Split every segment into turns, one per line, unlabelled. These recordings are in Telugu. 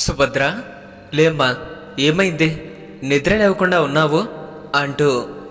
సుభద్ర లేమ్మా ఏమైంది నిద్ర లేవకుండా ఉన్నావు అంటూ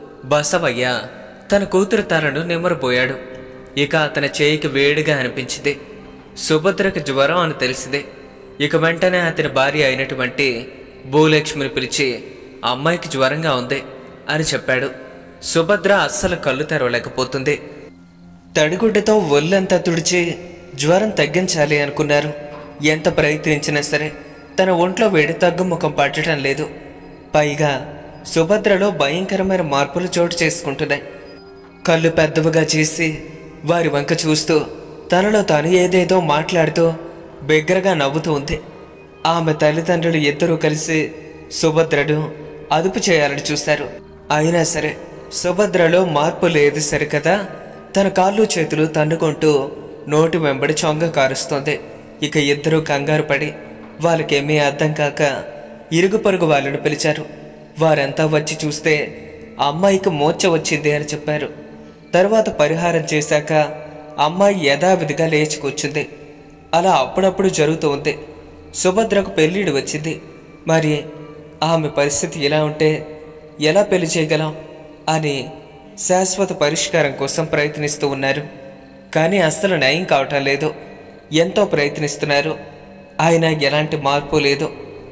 బసవయ్య తన కూతురు తలను నిమ్మరపోయాడు ఇక అతని చేయికి వేడిగా అనిపించింది సుభద్రకు జ్వరం అని తెలిసింది ఇక వెంటనే అతని భార్య అయినటువంటి భూలక్ష్మిని పిలిచి అమ్మాయికి జ్వరంగా ఉంది అని చెప్పాడు సుభద్ర అస్సలు కళ్ళు తెరవలేకపోతుంది తడిగుడ్డతో ఒళ్ళంతా తుడిచి జ్వరం తగ్గించాలి అనుకున్నారు ఎంత ప్రయత్నించినా సరే తన ఒంట్లో వేడి తగ్గుముఖం పట్టడం లేదు పైగా సుభద్రలో భయంకరమైన మార్పులు చోటు చేసుకుంటున్నాయి కళ్ళు పెద్దవిగా చేసి వారి వంక చూస్తూ తనలో తాను ఏదేదో మాట్లాడుతూ బిగ్గరగా నవ్వుతూ ఉంది ఆమె తల్లిదండ్రులు ఇద్దరూ కలిసి సుభద్రను అదుపు చేయాలని చూశారు అయినా సరే సుభద్రలో మార్పు లేదు సరికదా తన కాళ్ళు చేతులు తన్నుకుంటూ నోటి వెంబడి చొంగ కారుస్తోంది ఇక ఇద్దరూ కంగారు పడి వాళ్ళకేమీ అర్థం కాక ఇరుగు పొరుగు వాళ్ళను పిలిచారు వారంతా వచ్చి చూస్తే అమ్మాయికి మోర్చ వచ్చింది అని చెప్పారు తర్వాత పరిహారం చేశాక అమ్మాయి యథావిధిగా లేచి కూర్చుంది అలా అప్పుడప్పుడు జరుగుతూ ఉంది సుభద్రకు పెళ్ళిడు వచ్చింది మరి ఆమె పరిస్థితి ఎలా ఉంటే ఎలా పెళ్లి చేయగలం అని శాశ్వత పరిష్కారం కోసం ప్రయత్నిస్తూ ఉన్నారు కానీ అస్సలు నయం కావటం లేదు ఎంతో ప్రయత్నిస్తున్నారు ఆయన ఎలాంటి మార్పు లేదు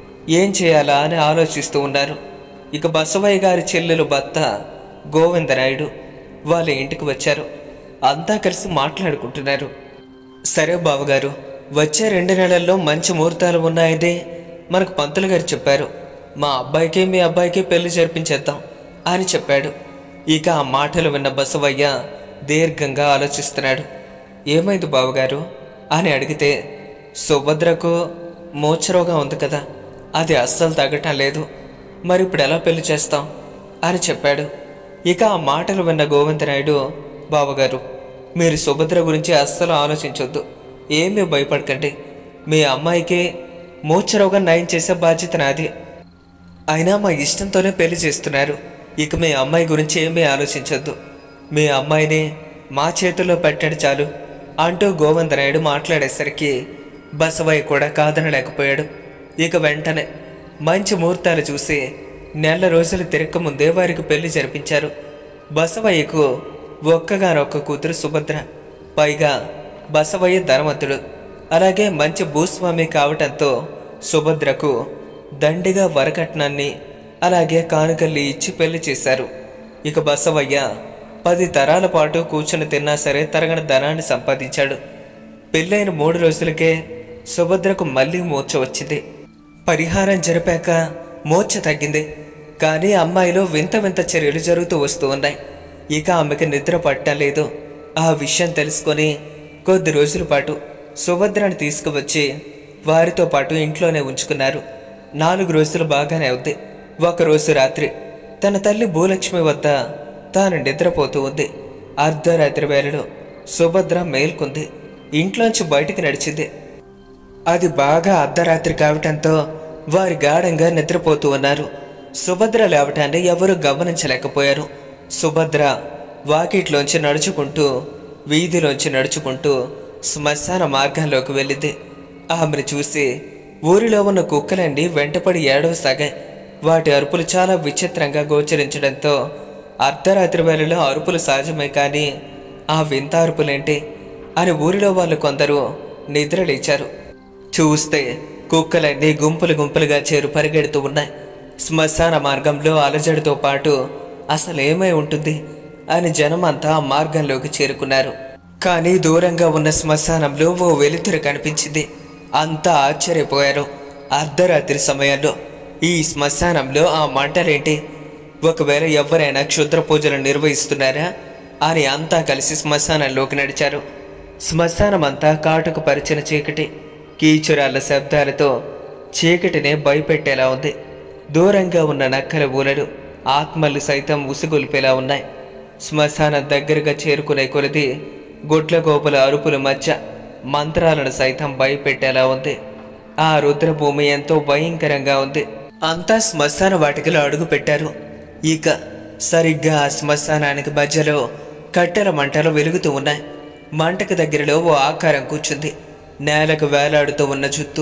ఏం చేయాలా అని ఆలోచిస్తూ ఉన్నారు ఇక బసవయ్య గారి చెల్లెలు భర్త గోవిందరాయుడు వాళ్ళ ఇంటికి వచ్చారు అంతా కలిసి మాట్లాడుకుంటున్నారు సరే బావగారు వచ్చే రెండు నెలల్లో మంచి ముహూర్తాలు ఉన్నాయని మనకు పంతులు గారు చెప్పారు మా అబ్బాయికి మీ అబ్బాయికి పెళ్లి జరిపించేద్దాం అని చెప్పాడు ఇక ఆ మాటలు విన్న బసవయ్య దీర్ఘంగా ఆలోచిస్తున్నాడు ఏమైంది బావగారు అని అడిగితే సుభద్రకు మోచరోగం ఉంది కదా అది అస్సలు తగ్గటం లేదు మరి ఇప్పుడు ఎలా పెళ్లి చేస్తాం అని చెప్పాడు ఇక ఆ మాటలు విన్న గోవిందరాయుడు బావగారు మీరు సుభద్ర గురించి అస్సలు ఆలోచించొద్దు ఏమీ భయపడకండి మీ అమ్మాయికి మూర్ఛరోగం నయం చేసే బాధ్యత నాది అయినా మా ఇష్టంతోనే పెళ్లి చేస్తున్నారు ఇక మీ అమ్మాయి గురించి ఏమీ ఆలోచించొద్దు మీ అమ్మాయిని మా చేతుల్లో పెట్టండి చాలు అంటూ గోవిందరాయుడు మాట్లాడేసరికి బసవయ్య కూడా కాదనలేకపోయాడు ఇక వెంటనే మంచి ముహూర్తాలు చూసి నెల రోజులు తిరగకముందే వారికి పెళ్లి జరిపించారు బసవయ్యకు ఒక్కగానొక్క కూతురు సుభద్ర పైగా బసవయ్య ధనవంతుడు అలాగే మంచి భూస్వామి కావటంతో సుభద్రకు దండిగా వరకట్నాన్ని అలాగే కానుకల్ని ఇచ్చి పెళ్లి చేశారు ఇక బసవయ్య పది తరాల పాటు కూర్చుని తిన్నా సరే తరగని ధనాన్ని సంపాదించాడు పెళ్ళైన మూడు రోజులకే సుభద్రకు మళ్ళీ మూర్ఛ వచ్చింది పరిహారం జరిపాక మూర్ఛ తగ్గింది కానీ అమ్మాయిలో వింత వింత చర్యలు జరుగుతూ వస్తూ ఉన్నాయి ఇక ఆమెకి నిద్ర పట్టడం లేదు ఆ విషయం తెలుసుకొని కొద్ది రోజుల పాటు సుభద్రను తీసుకువచ్చి వారితో పాటు ఇంట్లోనే ఉంచుకున్నారు నాలుగు రోజులు బాగానే ఉంది ఒకరోజు రాత్రి తన తల్లి భూలక్ష్మి వద్ద తాను నిద్రపోతూ ఉంది అర్ధరాత్రి వేళలో సుభద్ర మేల్కొంది ఇంట్లోంచి బయటికి నడిచింది అది బాగా అర్ధరాత్రి కావటంతో వారి గాఢంగా నిద్రపోతూ ఉన్నారు సుభద్ర లేవటాన్ని ఎవరూ గమనించలేకపోయారు సుభద్ర వాకిట్లోంచి నడుచుకుంటూ వీధిలోంచి నడుచుకుంటూ శ్మశాన మార్గంలోకి వెళ్ళింది ఆమెను చూసి ఊరిలో ఉన్న కుక్కలన్నీ వెంటపడి ఏడవసాగాయి వాటి అరుపులు చాలా విచిత్రంగా గోచరించడంతో అర్ధరాత్రి వేళలో అరుపులు సహజమే కానీ ఆ వింత అరుపులేంటి అని ఊరిలో వాళ్ళు కొందరు నిద్రలేచారు చూస్తే కుక్కలన్నీ గుంపులు గుంపులుగా చేరు పరిగెడుతూ ఉన్నాయి శ్మశాన మార్గంలో అలజడితో పాటు అసలు ఏమై ఉంటుంది అని జనమంతా ఆ మార్గంలోకి చేరుకున్నారు కానీ దూరంగా ఉన్న శ్మశానంలో ఓ వెలుతురు కనిపించింది అంతా ఆశ్చర్యపోయారు అర్ధరాత్రి సమయంలో ఈ శ్మశానంలో ఆ మంటలేంటి ఒకవేళ ఎవరైనా క్షుద్ర పూజలు నిర్వహిస్తున్నారా అని అంతా కలిసి శ్మశానంలోకి నడిచారు శ్మశానం అంతా కాటుకు పరిచిన చీకటి కీచురాళ్ళ శబ్దాలతో చీకటినే భయపెట్టేలా ఉంది దూరంగా ఉన్న నక్కల ఊలలు ఆత్మలు సైతం ఉసుగొలిపేలా ఉన్నాయి శ్మశానం దగ్గరగా చేరుకునే కొలది గుడ్ల గోపుల అరుపుల మధ్య మంత్రాలను సైతం భయపెట్టేలా ఉంది ఆ రుద్రభూమి ఎంతో భయంకరంగా ఉంది అంతా శ్మశాన వాటికలో అడుగు పెట్టారు ఇక సరిగ్గా ఆ శ్మశానానికి మధ్యలో కట్టెల మంటలు వెలుగుతూ ఉన్నాయి మంటకు దగ్గరలో ఓ ఆకారం కూర్చుంది నేలకు వేలాడుతూ ఉన్న జుత్తు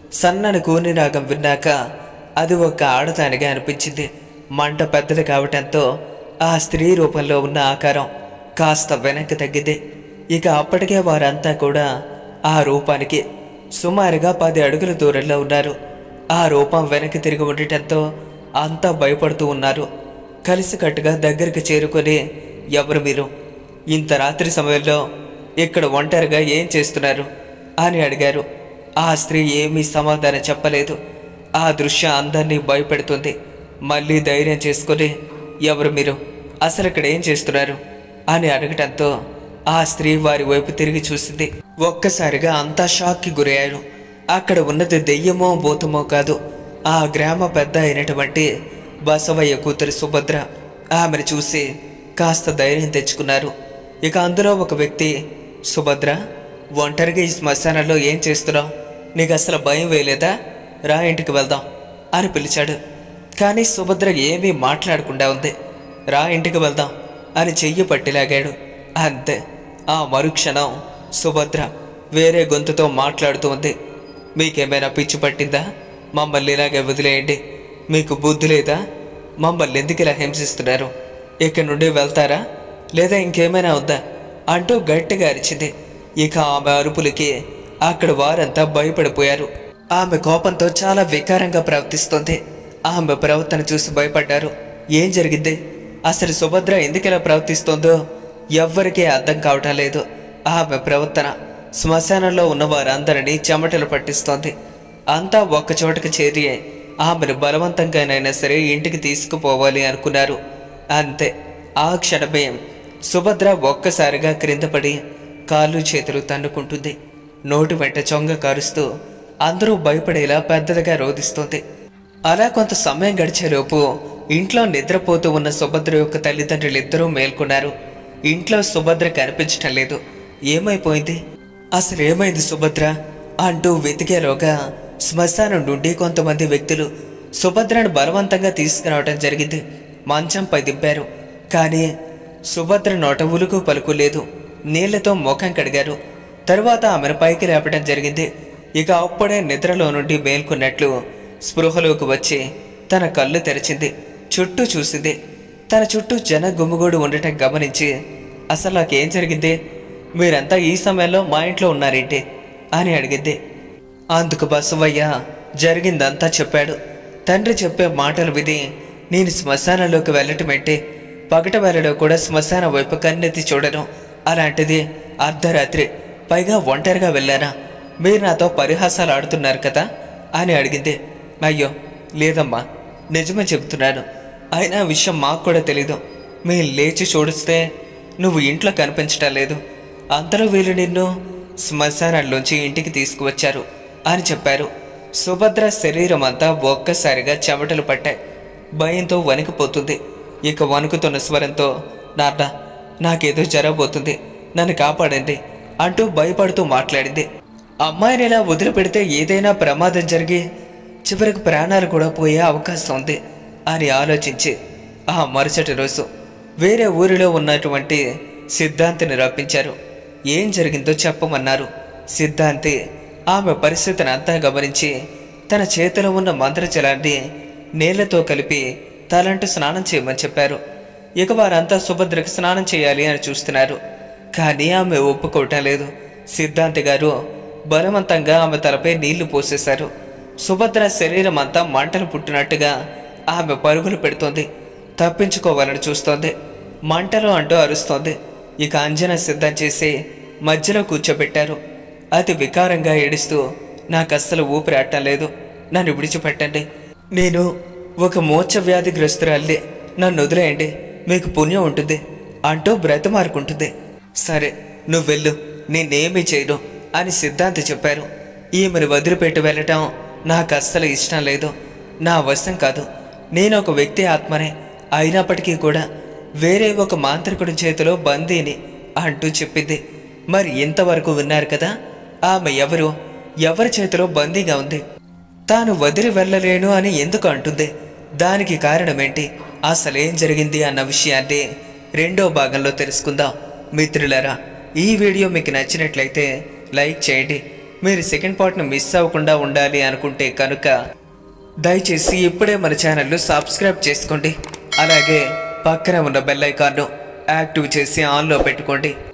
సన్నని కూని రాగం విన్నాక అది ఒక ఆడదానిగా అనిపించింది మంట పెద్దది కావటంతో ఆ స్త్రీ రూపంలో ఉన్న ఆకారం కాస్త వెనక్కి తగ్గింది ఇక అప్పటికే వారంతా కూడా ఆ రూపానికి సుమారుగా పది అడుగుల దూరంలో ఉన్నారు ఆ రూపం వెనక్కి తిరిగి ఉండటంతో అంతా భయపడుతూ ఉన్నారు కలిసికట్టుగా దగ్గరికి చేరుకొని ఎవరు మీరు ఇంత రాత్రి సమయంలో ఇక్కడ ఒంటరిగా ఏం చేస్తున్నారు అని అడిగారు ఆ స్త్రీ ఏమీ సమాధానం చెప్పలేదు ఆ దృశ్యం అందరినీ భయపెడుతుంది మళ్ళీ ధైర్యం చేసుకొని ఎవరు మీరు అసలు ఇక్కడ ఏం చేస్తున్నారు అని అడగటంతో ఆ స్త్రీ వారి వైపు తిరిగి చూసింది ఒక్కసారిగా అంతా షాక్కి గురయ్యారు అక్కడ ఉన్నది దెయ్యమో భూతమో కాదు ఆ గ్రామ పెద్ద అయినటువంటి బసవయ్య కూతురి సుభద్ర ఆమెను చూసి కాస్త ధైర్యం తెచ్చుకున్నారు ఇక అందులో ఒక వ్యక్తి సుభద్ర ఒంటరిగా ఈ శ్మశానంలో ఏం చేస్తున్నావు నీకు అసలు భయం వేయలేదా రా ఇంటికి వెళ్దాం అని పిలిచాడు కానీ సుభద్ర ఏమీ మాట్లాడకుండా ఉంది రా ఇంటికి వెళ్దాం అని చెయ్యి పట్టిలాగాడు అంతే ఆ మరుక్షణం సుభద్ర వేరే గొంతుతో మాట్లాడుతూ ఉంది మీకేమైనా పిచ్చి పట్టిందా మమ్మల్ని ఇలాగే వదిలేయండి మీకు బుద్ధి లేదా మమ్మల్ని ఎందుకు ఇలా హింసిస్తున్నారు ఇక్కడి నుండి వెళ్తారా లేదా ఇంకేమైనా వద్దా అంటూ గట్టిగా అరిచింది ఇక ఆమె అరుపులకి అక్కడ వారంతా భయపడిపోయారు ఆమె కోపంతో చాలా వికారంగా ప్రవర్తిస్తోంది ఆమె ప్రవర్తన చూసి భయపడ్డారు ఏం జరిగింది అసలు సుభద్ర ఎందుకు ఇలా ప్రవర్తిస్తోందో ఎవ్వరికీ అర్థం కావటం లేదు ఆమె ప్రవర్తన శ్మశానంలో ఉన్న వారందరినీ చెమటలు పట్టిస్తోంది అంతా ఒక్కచోటకి చేరి ఆమెను బలవంతంగానైనా సరే ఇంటికి తీసుకుపోవాలి అనుకున్నారు అంతే ఆ క్షణమే సుభద్ర ఒక్కసారిగా క్రింద పడి కాళ్ళు చేతులు తన్నుకుంటుంది నోటి వెంట చొంగ కారుస్తూ అందరూ భయపడేలా పెద్దదిగా రోధిస్తుంది అలా కొంత సమయం గడిచేలోపు ఇంట్లో నిద్రపోతూ ఉన్న సుభద్ర యొక్క తల్లిదండ్రులు ఇద్దరూ మేల్కొన్నారు ఇంట్లో సుభద్ర కనిపించటం లేదు ఏమైపోయింది అసలు ఏమైంది సుభద్ర అంటూ వెతికేలోగా శ్మశానం నుండి కొంతమంది వ్యక్తులు సుభద్రను బలవంతంగా తీసుకురావడం జరిగింది మంచంపై దింపారు కానీ సుభద్ర నోట ఉలుకు పలుకు లేదు నీళ్లతో ముఖం కడిగారు తరువాత ఆమెను పైకి లేపడం జరిగింది ఇక అప్పుడే నిద్రలో నుండి మేల్కొన్నట్లు స్పృహలోకి వచ్చి తన కళ్ళు తెరిచింది చుట్టూ చూసింది తన చుట్టూ జన గుమ్ముగూడు ఉండటం గమనించి అసలు నాకేం జరిగింది మీరంతా ఈ సమయంలో మా ఇంట్లో ఉన్నారేంటి అని అడిగింది అందుకు బసవయ్య జరిగిందంతా చెప్పాడు తండ్రి చెప్పే మాటలు విని నేను శ్మశానంలోకి వెళ్ళటమేంటి పగట వేళలో కూడా శ్మశానం వైపు కన్నెత్తి చూడను అలాంటిది అర్ధరాత్రి పైగా ఒంటరిగా వెళ్ళానా మీరు నాతో పరిహాసాలు ఆడుతున్నారు కదా అని అడిగింది అయ్యో లేదమ్మా నిజమే చెబుతున్నాను అయినా ఆ విషయం మాకు కూడా తెలీదు మీరు లేచి చూడిస్తే నువ్వు ఇంట్లో కనిపించటం లేదు అంతలో వీళ్ళు నిన్ను శ్మశానంలోంచి ఇంటికి తీసుకువచ్చారు అని చెప్పారు సుభద్ర శరీరం అంతా ఒక్కసారిగా చెమటలు పట్టాయి భయంతో వణికిపోతుంది ఇక వణుకుతున్న స్వరంతో నాన్న నాకేదో జరగబోతుంది నన్ను కాపాడండి అంటూ భయపడుతూ మాట్లాడింది అమ్మాయిని ఇలా వదిలిపెడితే ఏదైనా ప్రమాదం జరిగి చివరికి ప్రాణాలు కూడా పోయే అవకాశం ఉంది అని ఆలోచించి ఆ మరుసటి రోజు వేరే ఊరిలో ఉన్నటువంటి సిద్ధాంతిని రప్పించారు ఏం జరిగిందో చెప్పమన్నారు సిద్ధాంతి ఆమె పరిస్థితిని అంతా గమనించి తన చేతిలో ఉన్న మంత్రజలాన్ని నీళ్లతో కలిపి తలంటూ స్నానం చేయమని చెప్పారు ఇక వారంతా సుభద్రకి స్నానం చేయాలి అని చూస్తున్నారు కానీ ఆమె ఒప్పుకోవటం లేదు సిద్ధాంతి గారు బలవంతంగా ఆమె తలపై నీళ్లు పోసేశారు సుభద్ర శరీరం అంతా మంటలు పుట్టినట్టుగా ఆమె పరుగులు పెడుతోంది తప్పించుకోవాలని చూస్తోంది మంటలు అంటూ అరుస్తోంది ఇక అంజన సిద్ధం చేసి మధ్యలో కూర్చోబెట్టారు అతి వికారంగా ఏడుస్తూ నాకు అస్సలు ఊపిరి ఆడటం లేదు నన్ను విడిచిపెట్టండి నేను ఒక మోక్ష వ్యాధిగ్రస్తురాల్ని నన్ను వదిలేయండి మీకు పుణ్యం ఉంటుంది అంటూ బ్రతిమారుకుంటుంది సరే నువ్వు వెళ్ళు నేనేమీ చేయను అని సిద్ధాంతి చెప్పారు ఈమెను వదిలిపెట్టి వెళ్ళటం నాకు అస్సలు ఇష్టం లేదు నా వశం కాదు నేను ఒక వ్యక్తి ఆత్మనే అయినప్పటికీ కూడా వేరే ఒక మాంత్రికుడి చేతిలో బందీని అంటూ చెప్పింది మరి ఇంతవరకు విన్నారు కదా ఆమె ఎవరు ఎవరి చేతిలో బందీగా ఉంది తాను వదిలి వెళ్ళలేను అని ఎందుకు అంటుంది దానికి కారణమేంటి అసలేం జరిగింది అన్న విషయాన్ని రెండో భాగంలో తెలుసుకుందాం మిత్రులారా ఈ వీడియో మీకు నచ్చినట్లయితే లైక్ చేయండి మీరు సెకండ్ పార్ట్ను మిస్ అవ్వకుండా ఉండాలి అనుకుంటే కనుక దయచేసి ఇప్పుడే మన ఛానల్ను సబ్స్క్రైబ్ చేసుకోండి అలాగే పక్కన ఉన్న బెల్ ఐకాన్ను యాక్టివ్ చేసి ఆన్లో పెట్టుకోండి